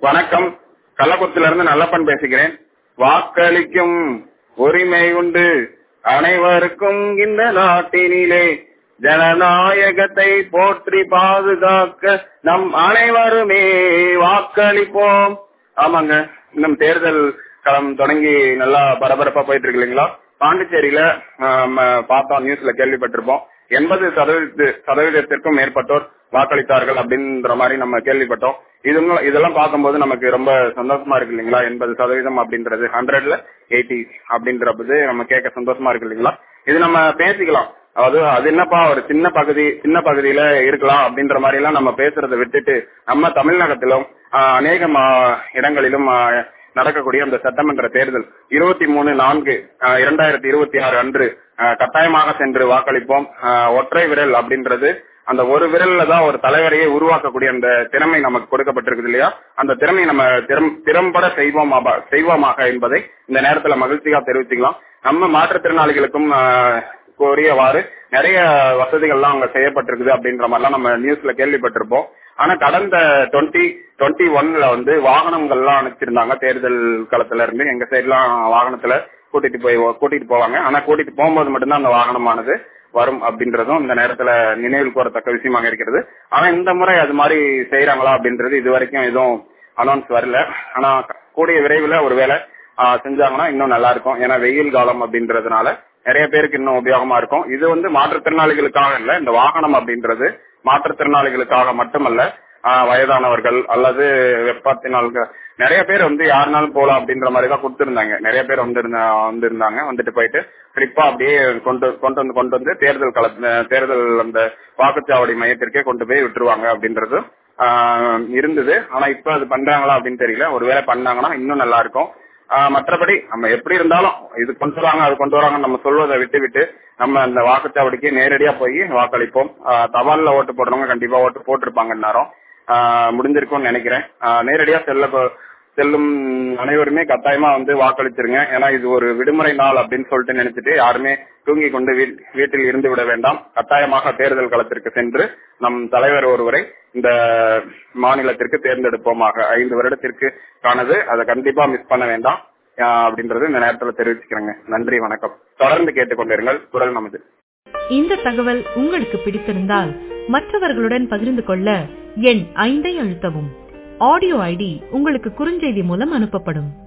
வணக்கம் கள்ளக்குறிச்சியில இருந்து நல்லப்பன் பேசுகிறேன் வாக்களிக்கும் உரிமை உண்டு அனைவருக்கும் இந்த நாட்டினிலே ஜனநாயகத்தை போற்றி பாதுகாக்க நம் அனைவருமே வாக்களிப்போம் ஆமாங்க இன்னும் தேர்தல் களம் தொடங்கி நல்லா பரபரப்பா போயிட்டு இருக்கு இல்லைங்களா பாண்டிச்சேரியில ஆம், பார்த்தோம் நியூஸ்ல கேள்விப்பட்டிருப்போம் எண்பது சதவீத சதவீதத்திற்கும் மேற்பட்டோர் வாக்களித்தார்கள் அப்படின்ற மாதிரி நம்ம கேள்விப்பட்டோம் இது இதெல்லாம் பார்க்கும்போது நமக்கு ரொம்ப சந்தோஷமா இருக்கு இல்லைங்களா எண்பது சதவீதம் அப்படின்றது ஹண்ட்ரட்ல எயிட்டி அப்படின்றது நம்ம கேட்க சந்தோஷமா இருக்கு இல்லைங்களா இது நம்ம பேசிக்கலாம் அதாவது அது என்னப்பா ஒரு சின்ன பகுதி சின்ன பகுதியில இருக்கலாம் அப்படின்ற மாதிரி எல்லாம் நம்ம பேசுறதை விட்டுட்டு நம்ம தமிழ்நாட்டிலும் ஆஹ், அநேக மா- இடங்களிலும் ஆஹ், நடக்கக்கூடிய அந்த சட்டமன்ற தேர்தல் இருபத்தி மூணு நான்கு ஆஹ், இரண்டாயிரத்தி இருபத்தி ஆறு அன்று ஆஹ், கட்டாயமாக சென்று வாக்களிப்போம் ஆஹ், ஒற்றை விரல் அப்படின்றது அந்த ஒரு விரல்ல தான் ஒரு தலைவரையே உருவாக்கக்கூடிய அந்த திறமை நமக்கு கொடுக்கப்பட்டிருக்குது இல்லையா அந்த திறமை நம்ம திறம் திறம்பட செய்வோமா செய்வோமாக என்பதை இந்த நேரத்துல மகிழ்ச்சியா தெரிவிச்சுக்கலாம் நம்ம மாற்றுத்திறனாளிகளுக்கும் ஆஹ், கோரியவாறு நிறைய வசதிகள்லாம் அங்க செய்யப்பட்டிருக்குது அப்படின்ற மாதிரிலாம் நம்ம நியூஸ்ல கேள்விப்பட்டிருப்போம் ஆனா கடந்த டுவெண்ட்டி டுவெண்ட்டி ஒன்ல வந்து வாகனங்கள்லாம் அனுப்பிச்சிருந்தாங்க தேர்தல் களத்துல இருந்து எங்க சைட்லாம் வாகனத்துல கூட்டிட்டு போய் கூட்டிட்டு போவாங்க ஆனா கூட்டிட்டு போகும்போது மட்டும்தான் அந்த வாகனமானது வரும் அப்படின்றதும் இந்த நேரத்துல நினைவில் கூறத்தக்க விஷயமாக இருக்கிறது ஆனா இந்த முறை அது மாதிரி செய்யறாங்களா அப்படின்றது இது வரைக்கும் எதுவும் அனௌன்ஸ் வரல ஆனா கூடிய விரைவில் ஒருவேளை ஆஹ், செஞ்சாங்கன்னா இன்னும் நல்லா இருக்கும் ஏன்னா வெயில் காலம் அப்படின்றதுனால நிறைய பேருக்கு இன்னும் உபயோகமா இருக்கும் இது வந்து மாற்றுத்திறனாளிகளுக்காக இல்ல இந்த வாகனம் அப்படின்றது மாற்றுத்திறனாளிகளுக்காக மட்டுமல்ல ஆஹ், வயதானவர்கள் அல்லது வெப்பத்தினால் நிறைய பேர் வந்து யாருனாலும் போலாம் அப்படின்ற மாதிரி தான் கொடுத்திருந்தாங்க நிறைய பேர் வந்து வந்திருந்தாங்க வந்துட்டு போயிட்டு ட்ரிப்பா அப்படியே கொண்டு கொண்டு வந்து கொண்டு வந்து தேர்தல் கள தேர்தல் அந்த வாக்குச்சாவடி மையத்திற்கே கொண்டு போய் விட்டுருவாங்க அப்படின்றது ஆஹ், இருந்தது ஆனா இப்ப அது பண்றாங்களா அப்படின்னு தெரியல ஒருவேளை பண்ணாங்கன்னா இன்னும் நல்லா இருக்கும் ஆஹ் மற்றபடி நம்ம எப்படி இருந்தாலும் இது கொண்டு வராங்க அது கொண்டு வராங்க நம்ம சொல்வதை விட்டு விட்டு நம்ம அந்த வாக்குச்சாவடிக்கு நேரடியா போய் வாக்களிப்போம் ஆஹ் தபால்ல ஓட்டு போடுறவங்க கண்டிப்பா ஓட்டு போட்டிருப்பாங்க நேரம் முடிஞ்சிருக்கும்னு நினைக்கிறேன் ஆஹ் நேரடியா செல்ல போ- செல்லும் அனைவருமே கட்டாயமா வந்து வாக்களிச்சிருங்க ஏன்னா இது ஒரு விடுமுறை நாள் அப்படின்னு சொல்லிட்டு நினைச்சிட்டு யாருமே தூங்கி கொண்டு வீ- வீட்டில் இருந்து விட வேண்டாம் கட்டாயமாக தேர்தல் களத்திற்கு சென்று நம் தலைவர் ஒருவரை இந்த மாநிலத்திற்கு தேர்ந்தெடுப்போமாக ஐந்து வருடத்திற்கு காணது அதை கண்டிப்பா மிஸ் பண்ண வேண்டாம் ஆஹ் அப்படின்றது இந்த நேரத்துல தெரிவிச்சுக்கிறேங்க நன்றி வணக்கம் தொடர்ந்து கேட்டுக்கொண்டிருங்கள் குரல் நமது இந்த தகவல் உங்களுக்கு பிடித்திருந்தால் மற்றவர்களுடன் பகிர்ந்து கொள்ள எண் ஐந்தை அழுத்தவும் ஆடியோ ஐடி உங்களுக்கு குறுஞ்செய்தி மூலம் அனுப்பப்படும்